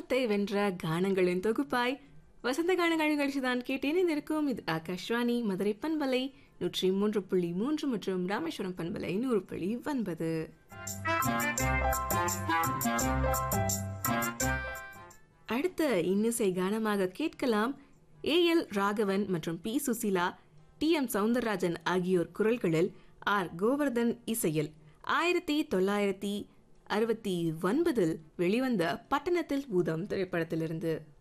காலத்தை வென்ற கானங்களின் தொகுப்பாய் வசந்த கானங்கள் நிகழ்ச்சி தான் கேட்டேன் இருக்கும் இது ஆகாஷ்வாணி மதுரை பண்பலை நூற்றி மூன்று புள்ளி மூன்று மற்றும் ராமேஸ்வரம் பண்பலை நூறு புள்ளி ஒன்பது அடுத்த இன்னிசை கானமாக கேட்கலாம் ஏ எல் ராகவன் மற்றும் P Susheela T M Soundararajan ஆகியோர் குரல்களில் ஆர் கோவர்தன் இசையில் ஆயிரத்தி தொள்ளாயிரத்தி அறுபத்தி ஒன்பதில் வெளிவந்த பட்டணத்தில் பூதம் திரைப்படத்திலிருந்து